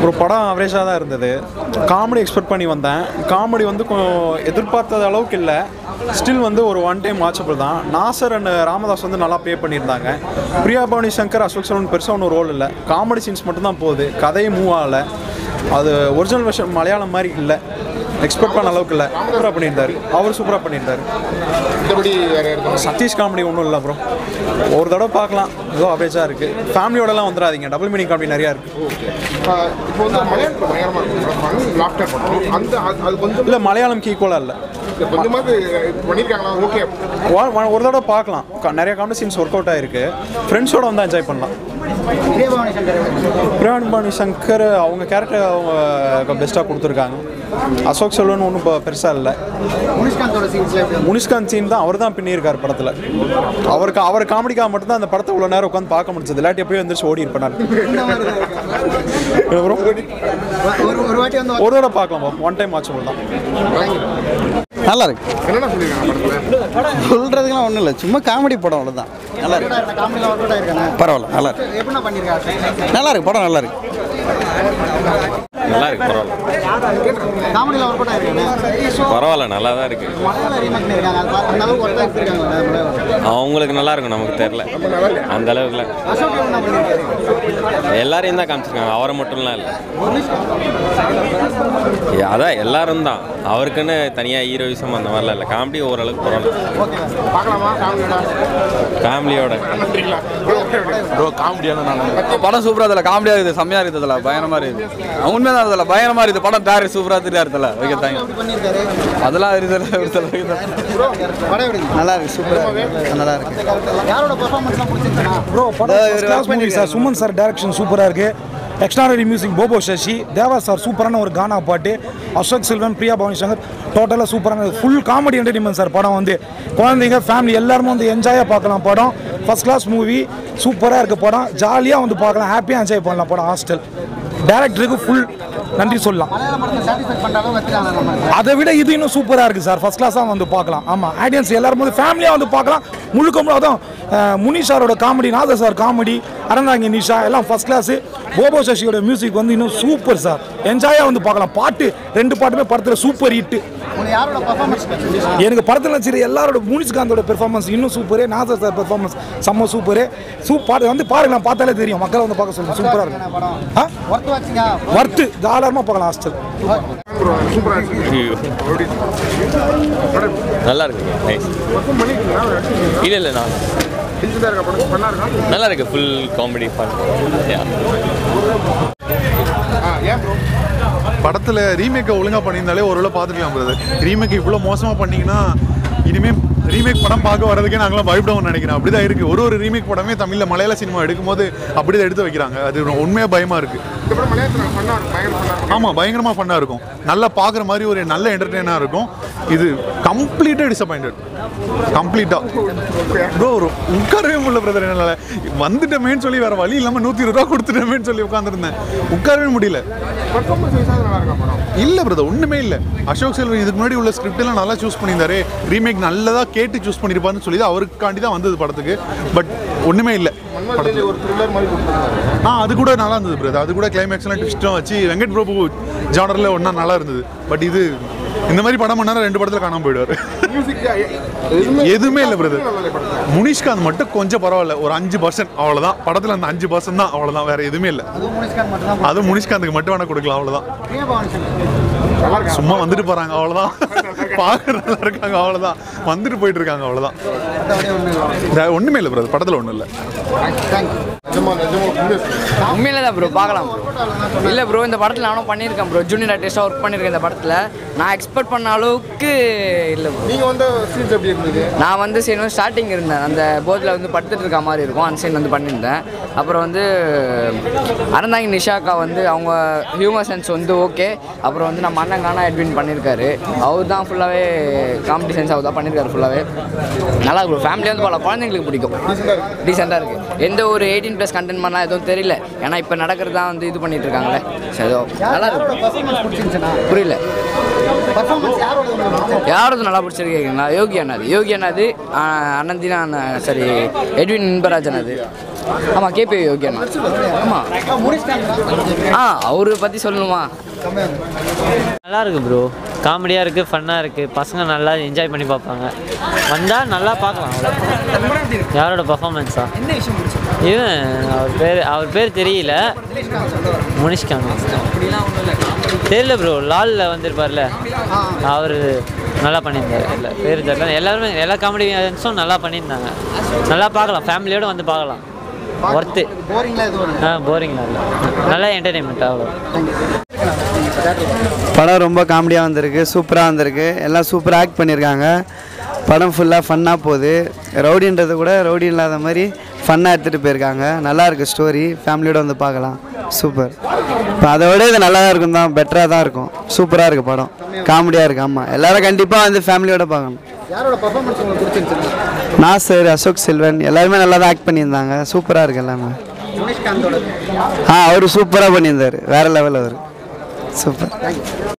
ஒரு படம் அவரேஜாக தான் இருந்தது காமெடி எக்ஸ்பெக்ட் பண்ணி வந்தேன் காமெடி வந்து கொஞ்சம் எதிர்பார்த்தது அளவுக்கு இல்லை ஸ்டில் வந்து ஒரு ஒன் டைம் வாட்சபிள் தான் நாசர் அண்ட் ராமதாஸ் வந்து நல்லா ப்ளே பண்ணியிருந்தாங்க பிரியா பவானி சங்கர் அசோக் செல்வன் பெருசாக ஒன்றும் ரோல் இல்லை காமெடி சீன்ஸ் மட்டும்தான் போகுது கதையே மூவ் ஆகலை அது ஒரிஜினல் வெர்ஷன் மலையாளம் மாதிரி இல்லை எக்ஸ்பெக்ட் பண்ண அளவுக்கு இல்லை சூப்பராக பண்ணியிருந்தாரு அவர் சூப்பராக பண்ணியிருந்தாரு மற்றபடி வேறு இருக்கும் சதீஷ் காமெடி ஒன்றும் இல்லை ப்ரோ ஒரு தடவை பார்க்கலாம் ஏதோ அவரேஜாக இருக்குது ஃபேமிலியோடலாம் வந்துடாதீங்க டபுள் மீனிங் காமெடி நிறையா இருக்குது இப்போ வந்து மலையாளத்தில் பயங்கரமாக இருக்கும் லாஃப்டர் பண்ணுறோம் அந்த அது- அது கொஞ்சம் இல்லை மலையாளம்க்கு ஈக்குவலாக இல்லை கொஞ்சமாவது பண்ணியிருக்காங்களா ஓகே வா- வா- ஒரு தடவை பார்க்கலாம் க- நிறைய காமெடி சீன்ஸ் ஒர்க் அவுட் ஆயிருக்கு ஃப்ரெண்ட்ஸோட வந்து என்ஜாய் பண்ணலாம் பிரியாணி சங்கர் அவங்க கேரக்டர் அவங்க பெஸ்ட்டாக கொடுத்துருக்காங்க அசோக் செல்வன் ஒன்றும் பெருசாக இல்லை முனிஷ்காந்த் சீன் தான் அவர் தான் பின்னியிருக்கார் படத்தில் அவருக்கு அவர் காமெடிக்காக மட்டும்தான் அந்த படத்தை இவ்வளோ நேரம் உட்காந்து பார்க்க முடிச்சது இல்லாட்டி எப்பயும் வந்துருச்சு ஓடி இருப்பேன் நான் bro? ஒரு தடவை பார்க்கலாம் ஒன் டைம் வாட்சபிள் தான் நல்லா இருக்கு என்னென்ன சொல்லியிருக்காங்க படத்தில் சொல்றதுக்குலாம் ஒன்றும் இல்லை சும்மா காமெடி படம் அவ்வளோதான் நல்லா இருக்கு பரவாயில்ல நல்லா இருக்கு நல்லா இருக்கு படம் நல்லா இருக்கு நல்லா இருக்கு பரவாயில்ல பரவாயில்ல நல்லா தான் இருக்கு அவங்களுக்கு நல்லா இருக்கும் நமக்கு தெரில அந்த அளவுக்குல எல்லாரையும் தான் காமிச்சிருக்காங்க அவரை மட்டும்லாம் இல்லை ஏ, அதான் எல்லாரும் தான் அவருக்குன்னு தனியாக ஹீரோயிசம் அந்த மாதிரிலாம் இல்லை காமெடி ஓரளவுக்கு பரவாயில்ல பார்க்கலாமா ஃபேமிலியோட ஃபேமிலியோட ப்ரோ காமெடியான நான் படம் சூப்பராக இதில் காமெடியாக இருக்குது செம்மையாக இருக்குது இதில் பயங்கரமாக இருக்குது உண்மையாக தான் இதில் பயங்கரமாக இருக்குது படம் டேரக்ட் சூப்பராக தெரியா இருக்குல்ல ஓகே தேங்க்யூ அதெல்லாம் இருக்குது நல்லா இருக்கு சூப்பராக நல்லா இருக்கு ப்ரோ படம் சார் சுமன் சார் டைரக்ஷன் சூப்பராக இருக்கு extraordinary music Bobo Sashi Deva sir சூப்பரான ஒரு கானா பாட்டு அசோக் செல்வன் பிரியா பவானி சங்கர் டோட்டலாக சூப்பரான ஃபுல் காமெடி என்டர்டைன்மெண்ட் சார் படம் வந்து குழந்தைங்க ஃபேமிலி எல்லாருமே வந்து என்ஜாயாக பார்க்கலாம் படம் ஃபர்ஸ்ட் கிளாஸ் மூவி சூப்பராக இருக்கு படம் ஜாலியாக வந்து பார்க்கலாம் ஹாப்பியாக என்ஜாய் பண்ணலாம் படம் ஹாஸ்டல் டேரக்டருக்கு ஃபுல் நன்றி சொல்லலாம் அதை விட இது இன்னும் சூப்பராக இருக்குது சார் ஃபர்ஸ்ட் கிளாஸாக வந்து பார்க்கலாம் ஆமாம் ஆடியன்ஸ் எல்லாரும் வந்து ஃபேமிலியாக வந்து பார்க்கலாம் முழுக்க முழு அதான் அஹ், முனி சாரோட காமெடி நாத சார் காமெடி அறந்தாங்க நிஷா எல்லாம் ஃபர்ஸ்ட் கிளாஸு போபோ சசியோட மியூசிக் வந்து இன்னும் சூப்பர் சார் என்ஜாயாக வந்து பார்க்கலாம் பாட்டு ரெண்டு பாட்டுமே படத்தில் சூப்பர் ஹிட்டு எனக்கு படத்தில் நடிச்சிரு எல்லாரோட முனிஷ்காந்தோட பெர்ஃபார்மன்ஸ் இன்னும் சூப்பரு நாசர் சார் பெர்ஃபார்மன்ஸ் செம்ம சூப்பரு சூப்பர் வந்து பாருங்களேன் பார்த்தாலே தெரியும் மக்களை வந்து பார்க்க சொல்லுங்க சூப்பராக இருக்கும் ஆ ஒர்த்து தாராளமாக பார்க்கலாம் ஹாஸ்டல் சூப்பராக இருக்கு எப்படி நல்லா இருக்கு நைஸ் ஒர்க்கும் பண்ணியிருக்கீங்களா ஒரு இடத்துல இல்லை இல்லை நான் டீச்சராக இருக்கா படம் பண்ணா இருக்கா நல்லா இருக்கு ஃபுல் காமெடி ஃபன் ஆ ஏன் ப்ரோ படத்தில் ரீமேக்கை ஒழுங்காக பண்ணியிருந்தாலே ஓரளவு பார்த்துக்கலாம் பிரதர் ரீமேக் இவ்வளோ மோசமாக பண்ணீங்கன்னா இனிமேல் ரீமேக் படம் பார்க்க வரதுக்கே நாங்களாம் பயப்படுவோம்னு நினைக்கிறேன் அப்படி தான் இருக்குது ஒரு ஒரு ரீமேக் படமே தமிழில் மலையாள சினிமா எடுக்கும்போது அப்படி தான் எடுத்து வைக்கிறாங்க அது உண்மையாக பயமாக இருக்குது இந்த படம் மலையாளத்தில் பண்ணா இருக்கும் பயங்கர பண்ணா இருக்கும் ஆமாம் பயங்கரமாக ஃபன்னாக இருக்கும் நல்லா பார்க்குற மாதிரி ஒரு நல்ல என்டர்டெயினாக இருக்கும் இது கம்ப்ளீட்டாக டிசப்பாயிண்டட் கம்ப்ளீட்டாக ப்ரோ ஒரு உட்காரவே முடியல பிரதர் என்னால் வந்துட்டமேன்னு சொல்லி வேறு வழி இல்லாமல் நூற்றி இருபது ரூபா கொடுத்துட்டமேன்னு சொல்லி உட்காந்துருந்தேன் உட்காரவே முடியல பர்ஃபார்மன்ஸ் வைஸாக நல்லா இருக்கா படம் இல்லை பிரதர் ஒன்றுமே இல்லை அசோக் செல்வன் இதுக்கு முன்னாடி உள்ள ஸ்கிரிப்ட் எல்லாம் நல்லா சூஸ் பண்ணியிருந்தாரு ரீமேக் நல்லதாக கேட்டு சூஸ் பண்ணியிருப்பாருன்னு சொல்லி தான் அவருக்காண்டி தான் வந்தது படத்துக்கு பட் ஒன்றுமே இல்லை மன்மதன் ஒரு த்ரில்லர் மாதிரி கொடுத்துருக்காங்க ஆ அது கூட நல்லா இருந்தது பிரதர் அது கூட கிளைமேக்ஸ்லாம் ட்விஸ்ட்டும் வச்சு வெங்கட் பிரபு ஜானரில் ஒன்றா நல்லா இருந்தது பட் இது இந்த மாதிரி படம் பண்ணால் ரெண்டு படத்தில் காணாம போயிடுவார் மியூசிக் எதுவுமே இல்லை பிரதர் நல்லா இல்லை படத்தில் முனிஷ்காந்த் மட்டும் கொஞ்சம் பரவாயில்ல ஒரு அஞ்சு பர்சன்ட் அவ்வளோதான் படத்தில் அந்த அஞ்சு பர்சன்ட் தான் அவ்வளோதான் வேற எதுவுமே இல்லை அதுவும் முனிஷ்காந்துக்கு மட்டும் வேணா கொடுக்கலாம் அவ்வளோதான் சும்மா வந்துட்டு போறாங்க அவ்வளோதான் பார்க்க நல்லா இருக்காங்க அவ்வளோதான் வந்துட்டு போயிட்டு இருக்காங்க அவ்வளோதான் வேற ஒண்ணுமே இல்லை பிரதர் படத்தில் ஒன்றும் இல்லை நிஜமா நிஜமா உண்மையா உண்மையில தான் ப்ரோ பார்க்கலாம் ப்ரோ இல்லை ப்ரோ இந்த படத்தில் நானும் பண்ணியிருக்கேன் ப்ரோ ஜூனியர் ஆர்டிஸ்டாக ஒர்க் பண்ணியிருக்கேன் இந்த படத்தில் நான் எக்ஸ்பெக்ட் பண்ண அளவுக்கு இல்லை ப்ரோ நீங்கள் வந்து சீன்ஸ் எப்படி இருந்தது நான் வந்து சீன் வந்து ஸ்டார்டிங் இருந்தேன் அந்த போட்டில் வந்து படுத்துட்டு இருக்க மாதிரி இருக்கும் அந்த சீன் வந்து பண்ணியிருந்தேன் அப்புறம் வந்து அறந்தாங்கி நிஷாக்கா வந்து அவங்க ஹியூமர் சென்ஸ் வந்து ஓகே அப்புறம் வந்து நம்ம அண்ணன் கானா எட்வின் பண்ணியிருக்காரு அவர் தான் ஃபுல்லாகவே காமெடி சென்ஸ் அவர் தான் பண்ணியிருக்காரு ஃபுல்லாகவே நல்லா இருக்கும் ஃபேமிலி வந்து பல குழந்தைங்களுக்கு பிடிக்கும் டீசெண்டாக இருக்குது எந்த ஒரு எயிட்டீன் ப்ளஸ் கண்டென்ட் பண்ணலாம் எதுவும் தெரியல ஏன்னா இப்போ நடக்கிறது தான் வந்து இது பண்ணிட்டு இருக்காங்களே சரி ஏதோ நல்லா இருக்கு புரியல யாரது நல்லா பிடிச்சிருக்கீங்களா யோகி அண்ணாது யோகி அண்ணாது ஆஹ் அனந்தினா அண்ணா சரி எட்வின் இன்பராஜ் அண்ணாது ஆமாம் கேபி யோகியண்ணா ஆமாம் ஆ அவரை பற்றி சொல்லணுமா நல்லா இருக்கு ப்ரோ காமெடியாக இருக்குது ஃபன்னாக இருக்குது பசங்க நல்லா என்ஜாய் பண்ணி பார்ப்பாங்க வந்தால் நல்லா பார்க்கலாம் அவ்வளோ யாரோட பர்ஃபார்மன்ஸா இவன் அவர் பேர் அவர் பேர் தெரியல முனிஷ்காந்த் தெரியல ப்ரோ லாலில் வந்திருப்பார்ல அவர் நல்லா பண்ணியிருந்தார் இல்லை பேர் தெரியல எல்லாருமே எல்லா காமெடியன்ஸும் நல்லா பண்ணியிருந்தாங்க நல்லா பார்க்கலாம் ஃபேமிலியோடு வந்து பார்க்கலாம் ஒர்த்து ஆ போரிங்லாம் இல்லை நல்லா என்டர்டெயின்மெண்ட் அவ்வளோ படம் ரொம்ப காமெடியாக வந்திருக்கு சூப்பராக வந்திருக்கு எல்லாம் சூப்பராக ஆக்ட் பண்ணியிருக்காங்க படம் ஃபுல்லாக ஃபன்னாக போகுது ரவுடின்றது கூட ரவுடி இல்லாத மாதிரி ஃபன்னாக எடுத்துகிட்டு போயிருக்காங்க நல்லா இருக்கு ஸ்டோரி ஃபேமிலியோட வந்து பார்க்கலாம் சூப்பர் இப்போ அதை விட இது நல்லா தான் இருக்கும் தான் பெட்டராக தான் இருக்கும் சூப்பராக இருக்குது படம் காமெடியாக இருக்குது ஆமாம் எல்லாரும் கண்டிப்பாக வந்து ஃபேமிலியோட பார்க்கணும் யாரோட பர்ஃபார்மன்ஸ் உங்களுக்கு பிடிச்சிருந்துச்சு நாசர் அசோக் செல்வன் எல்லாருமே நல்லா தான் ஆக்ட் பண்ணியிருந்தாங்க சூப்பராக இருக்கு எல்லாமே முனிஷ்காந்தோட ஆ அவர் சூப்பராக பண்ணியிருந்தார் வேறு லெவல் அவர் சூப்பர்